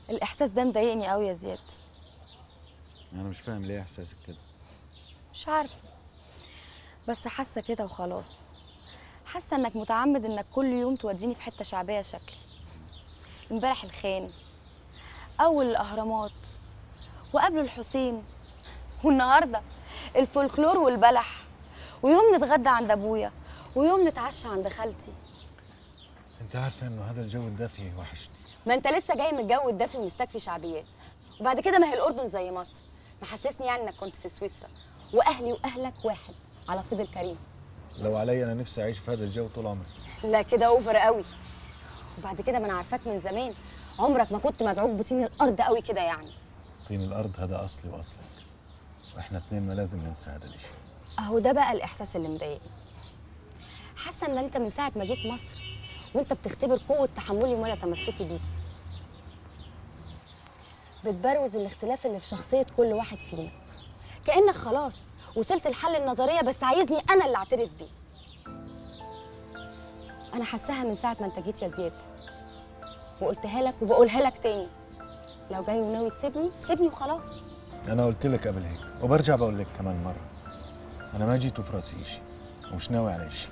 الاحساس ده مضايقني قوي يا زياد انا مش فاهم ليه احساسك كده مش عارفه بس حاسه كده وخلاص حاسه انك متعمد انك كل يوم توديني في حته شعبيه شكل امبارح الخان اول الاهرامات وقبله الحسين والنهارده الفولكلور والبلح ويوم نتغدى عند ابويا ويوم نتعشى عند خالتي انت عارفه انه هذا الجو الدافي وحشني ما انت لسه جاي من الجو الدافي ومستكفي شعبيات وبعد كده ما هي الاردن زي مصر محسسني يعني انك كنت في سويسرا واهلي واهلك واحد على فضل كريم لو عليا انا نفسي اعيش في هذا الجو طول عمري لا كده اوفر قوي وبعد كده ما انا عارفاك من زمان عمرك ما كنت مدعوك بطين الارض قوي كده يعني طين الارض هذا اصلي واصلك واحنا اتنين ما لازم ننسى هذا الاشي اهو ده بقى الاحساس اللي مضايقني حاسه ان انت من ساعه ما جيت مصر وانت بتختبر قوه تحملي ومدى تمسكي بيك بتبروز الاختلاف اللي في شخصيه كل واحد فينا كانك خلاص وصلت الحل النظريه بس عايزني انا اللي اعترف بيه انا حاساها من ساعه ما انت جيت يا زياد وقلتها لك وبقولها لك تاني لو جاي وناوي تسيبني سيبني وخلاص انا قلت لك قبل هيك وبرجع بقول لك كمان مره انا ما جيت في راسي اشي ومش ناوي على اشي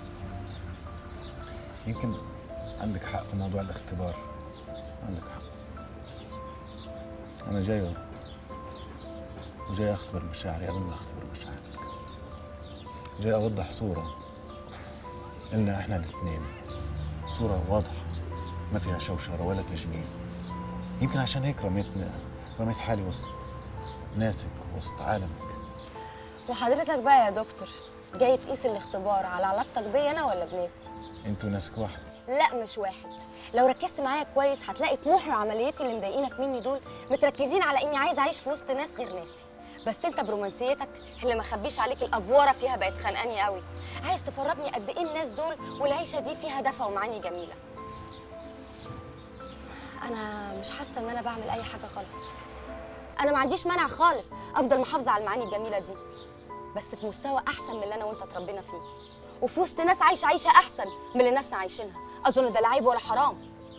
يمكن عندك حق في موضوع الاختبار عندك حق انا جاي أهو. وجاي اختبر مشاعري قبل ما اختبر مشاعرك جاي اوضح صوره إلنا احنا الاثنين صوره واضحه ما فيها شوشره ولا تجميل يمكن عشان هيك رميتنا رميت حالي وسط ناسك وسط عالمك وحضرتك بقى يا دكتور جاي تقيس الاختبار على علاقتك بيا انا ولا بناسي انت وناسك واحد لا مش واحد لو ركزت معايا كويس هتلاقي طموحي وعمليتي اللي مضايقينك مني دول متركزين على اني عايزه اعيش في وسط ناس غير ناسي بس انت برومانسيتك اللي ما خبيش عليك الافواره فيها بقت خانقاني قوي عايز تفرجني قد ايه الناس دول والعيشه دي فيها دفى ومعاني جميله انا مش حاسه ان انا بعمل اي حاجه غلط انا ما عنديش مانع خالص افضل محافظه على المعاني الجميله دي بس في مستوى احسن من اللي انا وانت اتربينا فيه وفي وسط ناس عايشه عيشه احسن من اللي ناسنا عايشينها اظن ده لا عيب ولا حرام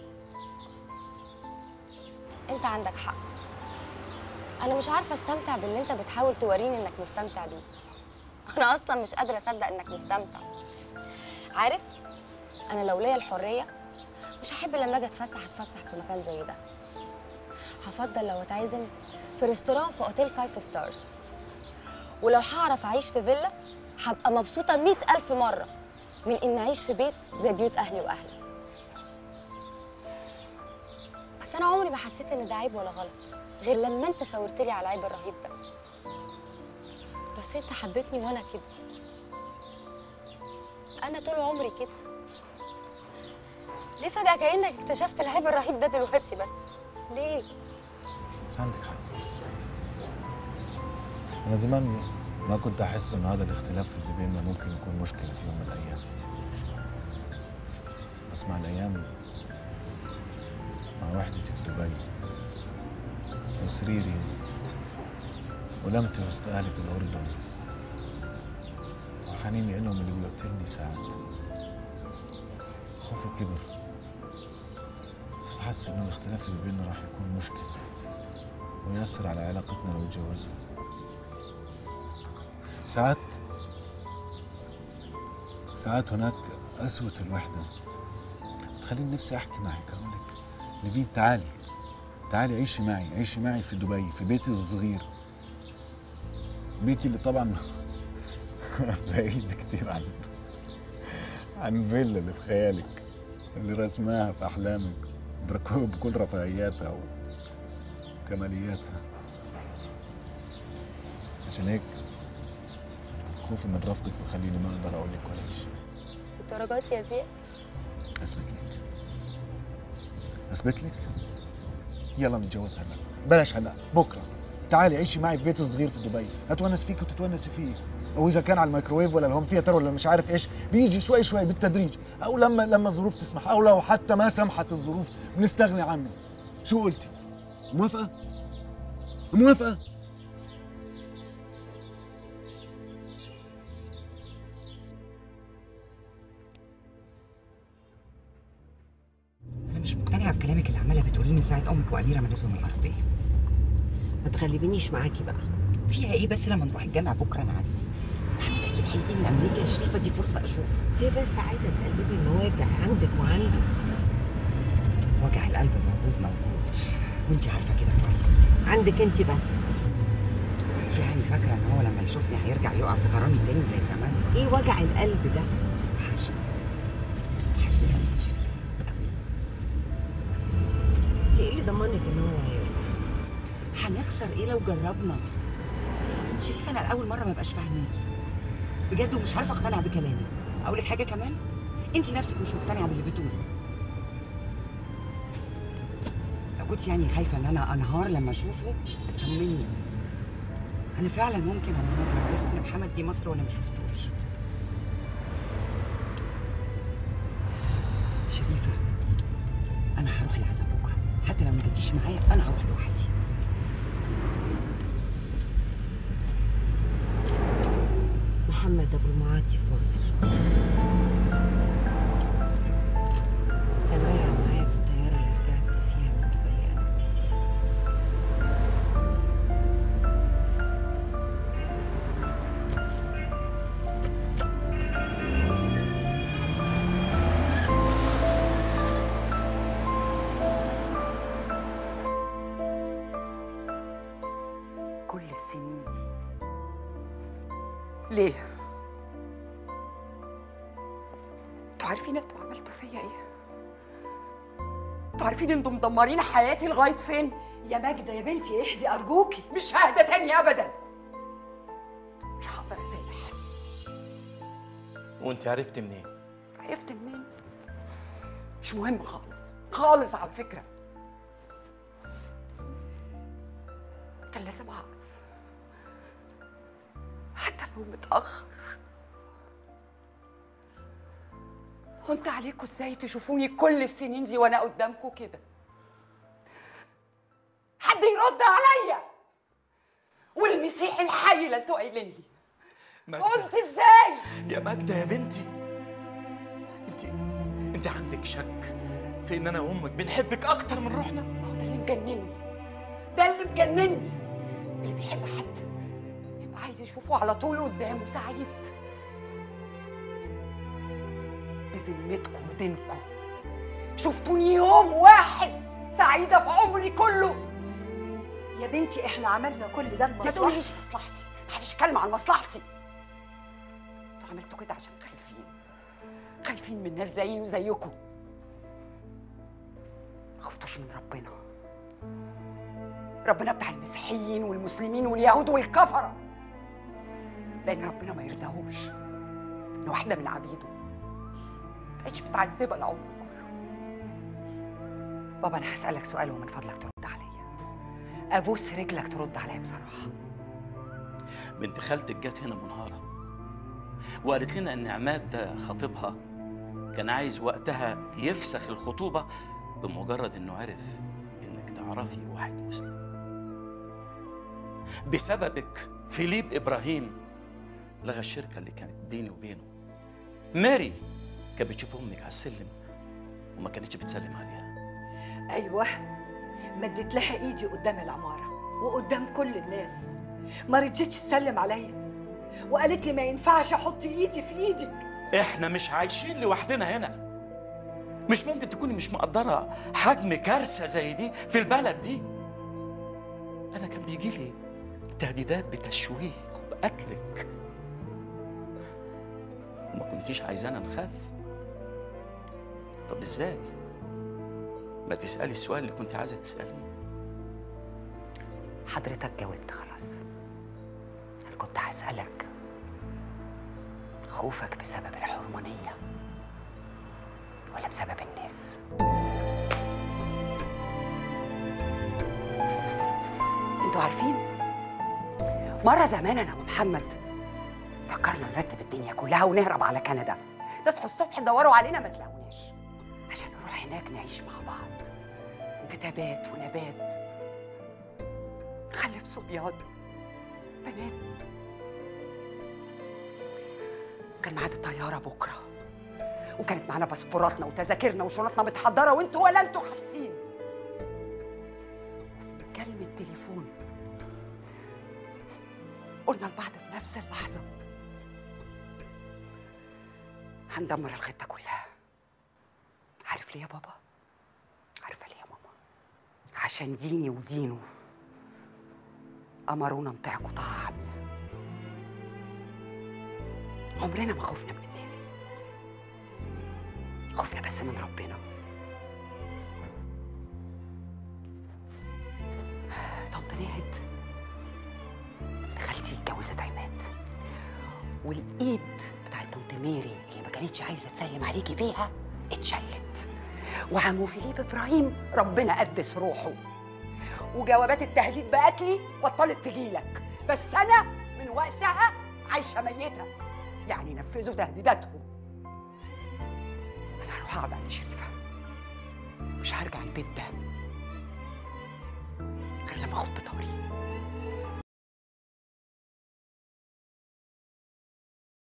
انت عندك حق انا مش عارفه استمتع باللي انت بتحاول توريني انك مستمتع بيه انا اصلا مش قادره اصدق انك مستمتع عارف انا لو ليا الحريه مش هحب لما اجي اتفسح اتفسح في مكان زي ده هفضل لو اتعزم في ريستوران في اوتيل فايف ستارز ولو هعرف اعيش في فيلا هبقى مبسوطه مئة ألف مرة من إن أعيش في بيت زي بيوت أهلي وأهلك بس أنا عمري ما حسيت إن ده عيب ولا غلط غير لما أنت شاورت لي على العيب الرهيب ده بس أنت حبيتني وأنا كده أنا طول عمري كده ليه فجأة كأنك اكتشفت العيب الرهيب ده دلوقتي بس ليه؟ بس عندك حق انا زمان ما كنت احس انه هذا الاختلاف اللي بيننا ممكن يكون مشكله في يوم من الايام بس مع الايام مع وحدتي في دبي وسريري ولمتي وسط اهلي في الاردن وحنيني لهم اللي بيقتلني ساعات خوفي كبر صرت حاسس انه الاختلاف اللي بيننا راح يكون مشكله ويأثر على علاقتنا لو اتجوزنا ساعات ساعات هناك قسوة الوحدة بتخليني نفسي أحكي معك أقول لك نبيل تعالي تعالي عيشي معي عيشي معي في دبي في بيتي الصغير بيتي اللي طبعا بعيد كتير عن عن الفيلا اللي في خيالك اللي رسماها في أحلامك بركو- بكل رفاهياتها وكمالياتها عشان هيك خوفي من رفضك بخليني ما اقدر اقول لك ولا شيء الدرجات يا زياد اثبت لك اثبت لك يلا نتجوز هلا بلاش هلا بكره تعالي عيشي معي في بيتي الصغير في دبي اتونس فيك وتتونسي فيه او اذا كان على الميكروويف ولا الهوم ثياتر ولا مش عارف ايش بيجي شوي شوي بالتدريج او لما لما الظروف تسمح او لو حتى ما سمحت الظروف بنستغني عنه شو قلتي موافقه موافقه انا مش مقتنعه بكلامك اللي عماله بتقولي من ساعه امك واميره ما نزلوا من العربيه ما تغلبنيش معاكي بقى فيها ايه بس لما نروح الجامع بكره نعزي محمد اكيد هيجي من امريكا يا شريفه دي فرصه اشوفه ليه بس عايزه تقلبي المواجع عندك وعندي وجع القلب موجود موجود وانت عارفه كده كويس عندك انت بس انت يعني فاكره ان هو لما يشوفني هيرجع يقع في غرامي تاني زي زمان ايه وجع القلب ده وحشني وحشني قوي يا شريفه قوي انت ايه اللي ضمنك ان هو هيرجع هنخسر ايه لو جربنا شريفه انا لاول مره ما بقاش فاهماكي بجد ومش عارفه اقتنع بكلامي اقول لك حاجه كمان انت نفسك مش مقتنعه باللي بتقولي لو كنت يعني خايفه ان انا انهار لما اشوفه اطمني انا فعلا ممكن انهار لو عرفت ان محمد جه مصر وانا ما شفتوش شريفه انا هروح العزا بكره حتى لو ما جيتيش معايا انا هروح لوحدي محمد ابو المعاطي في مصر كان راجع معايا في الطياره اللي رجعت فيها من دبي انا وبنتي كل السنين دي ليه؟ انتوا عارفين انتوا عملتوا فيا ايه؟ انتوا عارفين انتوا مدمرين حياتي لغايه فين؟ يا ماجدة يا بنتي اهدي أرجوكي مش ههدى تاني ابدا مش هقدر اسامح وانت عرفت منين؟ عرفت منين؟ مش مهم خالص خالص على فكرة كان لازم أعرف حتى لو متأخر وانت عليكم ازاي تشوفوني كل السنين دي وانا قدامكم كده حد يرد عليا والمسيح الحي اللي انتوا قايلين لي ماجدة قلت ازاي يا ماجدة يا بنتي انت انت عندك شك في ان انا وامك بنحبك اكتر من روحنا ما هو ده اللي مجنني ده اللي مجنني اللي بيحب حد يبقى عايز يشوفه على طول قدامه سعيد بذمتكم ودينكم شفتوني يوم واحد سعيدة في عمري كله يا بنتي احنا عملنا كل ده ما لمصلحتك تقوليش مصلحتي ما حدش يتكلم عن مصلحتي انتوا عملتوا كده عشان خايفين خايفين من ناس زيي وزيكم ما خفتوش من ربنا ربنا بتاع المسيحيين والمسلمين واليهود والكفرة لأن ربنا ما يرضاهوش إن واحدة من عبيده تعيش متعذبة العمر كله بابا أنا هسألك سؤال ومن فضلك ترد عليا أبوس رجلك ترد عليا بصراحة بنت خالتك جت هنا منهارة وقالت لنا ان عماد ده خطيبها كان عايز وقتها يفسخ الخطوبة بمجرد انه عرف انك تعرفي واحد مسلم بسببك فيليب ابراهيم لغى الشركة اللي كانت بيني وبينه ماري كانت بتشوف امك على السلم وما كانتش بتسلم عليها ايوه مدت لها ايدي قدام العماره وقدام كل الناس ما رضيتش تسلم عليا وقالت لي ما ينفعش احط ايدي في ايدك احنا مش عايشين لوحدنا هنا مش ممكن تكوني مش مقدرة حجم كارثة زي دي في البلد دي أنا كان بيجي لي تهديدات بتشويك وبقتلك وما كنتيش عايزانا نخاف طب ازاي؟ ما تسألي السؤال اللي كنت عايزة تسأليه حضرتك جاوبت خلاص أنا كنت هسألك خوفك بسبب الحرمانية ولا بسبب الناس؟ انتوا عارفين مرة زمان أنا ومحمد فكرنا نرتب الدنيا كلها ونهرب على كندا تصحوا الصبح تدوروا علينا ما تلاقوناش عشان نروح هناك نعيش مع بعض في تبات ونبات نخلف صبيان بنات كان معانا طيارة بكرة وكانت معانا باسبوراتنا وتذاكرنا وشنطنا متحضرة وانتوا ولا انتوا حاسين بنتكلم التليفون قلنا لبعض في نفس اللحظة هندمر الخطة كلها عارف ليه يا بابا؟ عارفة ليه يا ماما؟ عشان ديني ودينه أمرونا نطيع قطاع عامية عمرنا ما خفنا من الناس خفنا بس من ربنا طنط نهد خالتي اتجوزت عماد والايد بتاعت طنط ميري اللي ما كانتش عايزه تسلم عليكي بيها اتشلت وعمو فيليب ابراهيم ربنا قدس روحه وجوابات التهديد بقتلي بطلت تجيلك بس انا من وقتها عايشه ميته يعني نفذوا تهديداتهم انا هروح اقعد عند شريفه مش هرجع البيت ده غير لما اخد بطاري